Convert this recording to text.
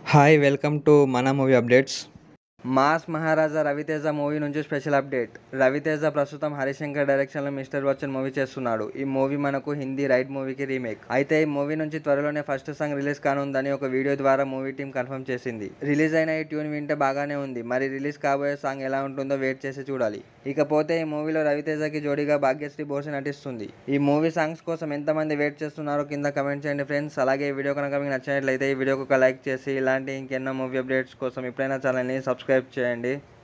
hi welcome to మన movie updates mass Maharaja Ravi Teja movie నుంచి special update Ravi Teja ప్రస్తుతం హరిశంకర్ డైరెక్షన్లో మిస్టర్ బచ్చన్ మూవీ చేస్తున్నాడు ఈ మూవీ మనకు హిందీ రైట్ మూవీకి రీమేక్ అయితే ఈ మూవీ నుంచి త్వరలోనే ఫస్ట్ సాంగ్ రిలీజ్ కానుందని ఒక వీడియో ద్వారా మూవీ టీం కన్ఫర్మ్ చేసింది రిలీజ్ అయిన ఈ ట్యూన్ వింటే బాగానే ఉంది మరి రిలీజ్ కాబోయే సాంగ్ ఎలా ఉంటుందో వెయిట్ చేసి చూడాలి ఇకపోతే ఈ మూవీలో రవితేజకి జోడీగా భాగ్యశ్రీ బోస్ నటిస్తుంది ఈ మూవీ సాంగ్స్ కోసం ఎంతమంది వెయిట్ చేస్తున్నారో కింద కమెంట్ చేయండి ఫ్రెండ్స్ అలాగే ఈ వీడియో కనుక మీకు నచ్చినట్లయితే ఈ వీడియోకి ఒక లైక్ చేసి ఇలాంటి ఇంకెన్నో మూవీ అప్డేట్స్ కోసం ఎప్పుడైనా ఛానల్ని సబ్స్క్రైబ్ చేయండి